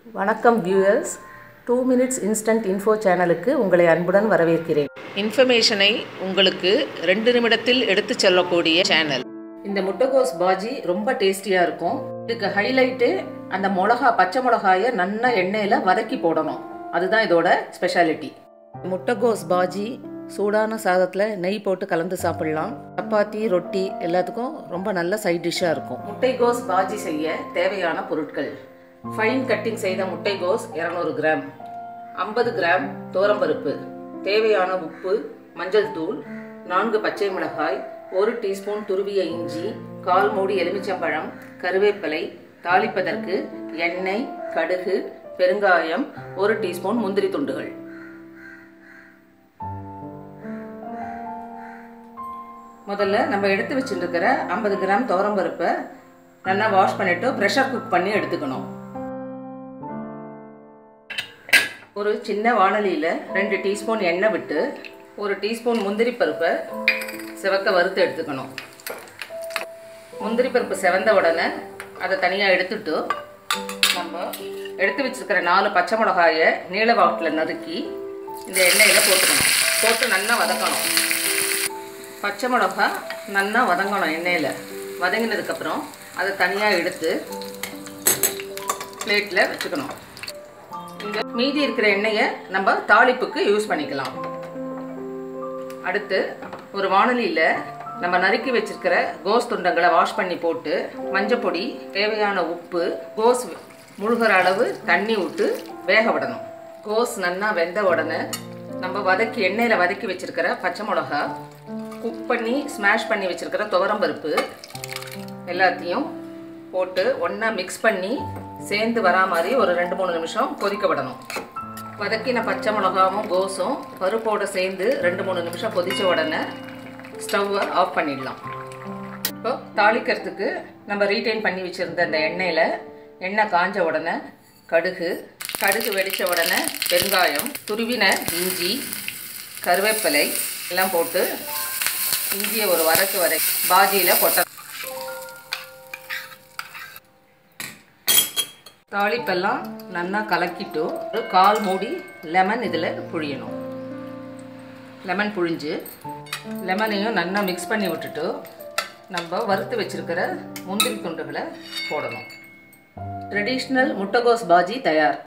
வணக்கம் viewers two minutes instant info சேனலுக்கு உங்களை அன்புடன் வரவேற்கிறேன் இன்ஃபர்மேஷனை உங்களுக்கு ரெண்டு நிமிடத்தில் எடுத்துச் செல்லக்கூடிய சேனல் இந்த முட்டைகோஸ் பாஜி ரொம்ப டேஸ்டியாக இருக்கும் இதுக்கு ஹைலைட்டு அந்த மிளகா பச்சை மிளகாயை நல்லா எண்ணெயில் வதக்கி போடணும் அதுதான் இதோட ஸ்பெஷாலிட்டி முட்டைகோஸ் பாஜி சூடான சாதத்தில் நெய் போட்டு கலந்து சாப்பிடலாம் சப்பாத்தி ரொட்டி எல்லாத்துக்கும் ரொம்ப நல்ல சைட் டிஷ்ஷாக இருக்கும் முட்டைகோஸ் பாஜி செய்ய தேவையான பொருட்கள் ஃபைன் கட்டிங் செய்த முட்டைகோஸ் இரநூறு கிராம் ஐம்பது கிராம் தோரம்பருப்பு தேவையான உப்பு மஞ்சள் தூள் நான்கு பச்சை மிளகாய் ஒரு டீஸ்பூன் துருவிய இஞ்சி கால் மூடி எலுமிச்சம்பழம் கருவேப்பிலை தாளிப்பதற்கு எண்ணெய் கடுகு பெருங்காயம் ஒரு டீஸ்பூன் முந்திரி துண்டுகள் முதல்ல நம்ம எடுத்து வச்சுருக்கிற ஐம்பது கிராம் துவரம்பருப்பை நல்லா வாஷ் பண்ணிட்டு ப்ரெஷர் குக் பண்ணி எடுத்துக்கணும் ஒரு சின்ன வானலியில் ரெண்டு டீஸ்பூன் எண்ணெய் விட்டு ஒரு டீஸ்பூன் முந்திரி பருப்பை சிவக்க வறுத்து எடுத்துக்கணும் முந்திரி பருப்பு செவந்த உடனே அதை தனியாக எடுத்துட்டு நம்ம எடுத்து வச்சிருக்கிற நாலு பச்சை மிளகாயை நீள வாட்டில் நறுக்கி இந்த எண்ணெயில் போட்டுக்கணும் போட்டு நல்லா வதக்கணும் பச்சை மிளகா நல்லா வதங்கணும் எண்ணெயில் வதங்கினதுக்கப்புறம் அதை தனியாக எடுத்து பிளேட்டில் வச்சுக்கணும் இந்த மீதி இருக்கிற எண்ணெயை நம்ம தாளிப்புக்கு யூஸ் பண்ணிக்கலாம் அடுத்து ஒரு வானொலியில் நம்ம நறுக்கி வச்சிருக்கிற கோஸ் துண்டங்களை வாஷ் பண்ணி போட்டு மஞ்சப்பொடி தேவையான உப்பு கோஸ் முழுகிற அளவு தண்ணி விட்டு வேக விடணும் கோஸ் நல்லா வெந்த உடனே நம்ம வதக்கி எண்ணெயில் வதக்கி வச்சிருக்கிற பச்சை மிளகா குக் பண்ணி ஸ்மாஷ் பண்ணி வச்சிருக்கிற துவரம்பருப்பு எல்லாத்தையும் போட்டு ஒன்றா மிக்ஸ் பண்ணி சேர்ந்து வரா மாதிரி ஒரு ரெண்டு மூணு நிமிஷம் கொதிக்க விடணும் வதக்கின பச்சை மிளகாவும் கோஸும் பருப்போடு சேர்ந்து ரெண்டு மூணு நிமிஷம் கொதித்த உடனே ஸ்டவ்வை ஆஃப் பண்ணிடலாம் இப்போ தாளிக்கிறதுக்கு நம்ம ரீட்டைன் பண்ணி வச்சுருந்த அந்த எண்ணெயில் எண்ணெய் காஞ்ச உடனே கடுகு கடுகு வெடித்த உடனே பெருங்காயம் துருவின இஞ்சி கருவேப்பிலை எல்லாம் போட்டு இஞ்சியை ஒரு வதக்கு வரை பாஜியில் கொட்ட தாளிப்பெல்லாம் நல்லா கலக்கிட்டு ஒரு கால் மூடி லெமன் இதில் புழியணும் லெமன் புழிஞ்சு லெமனையும் நல்லா மிக்ஸ் பண்ணி விட்டுட்டு நம்ம வறுத்து வச்சிருக்கிற முந்திரி துண்டுகளை போடணும் ட்ரெடிஷ்னல் முட்டைகோஸ் பாஜி தயார்